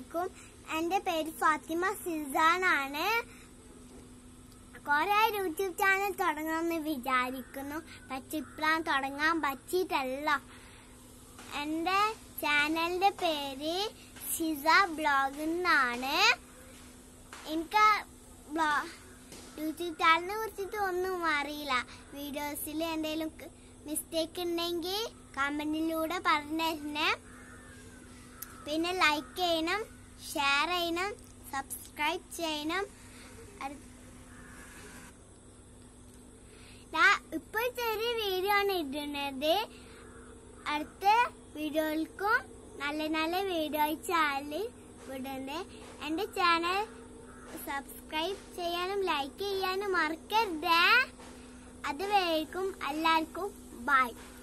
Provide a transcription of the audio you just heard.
എല്ലാവർക്കും എൻ്റെ പേര് ഫാത്തിമ സിസാനാണ് കുറെ യൂട്യൂബ് ചാനൽ തുടങ്ങണമെന്ന് വിചാരിക്കുന്നു പക്ഷെ ഇപ്രാൻ തുടങ്ങാൻ പറ്റിയിട്ടല്ല എൻ്റെ ചാനലിന്റെ പേര് ഷിസ ബ്ലോഗ് എന്നാണ് എനിക്ക് ബ്ലോ- യൂട്യൂബ് ചാനലിനെ കുറിച്ചിട്ട് ഒന്നും അറിയില്ല വീഡിയോസിൽ എന്തെങ്കിലും മിസ്റ്റേക്ക് ഉണ്ടെങ്കിൽ കമന്റിലൂടെ പറഞ്ഞേ പിന്നെ ലൈക്ക് ചെയ്യണം ഷെയർ ചെയ്യണം സബ്സ്ക്രൈബ് ചെയ്യണം അടു- ഞാൻ ഇപ്പോൾ ചെറിയ വീഡിയോ ആണ് ഇടുന്നത് അടുത്ത വീഡിയോകൾക്കും നല്ല നല്ല വീഡിയോ ചാനൽ വിടുന്നത് എൻ്റെ ചാനൽ സബ്സ്ക്രൈബ് ചെയ്യാനും ലൈക്ക് ചെയ്യാനും മറക്കരുത് അതുവരേക്കും എല്ലാവർക്കും ബൈ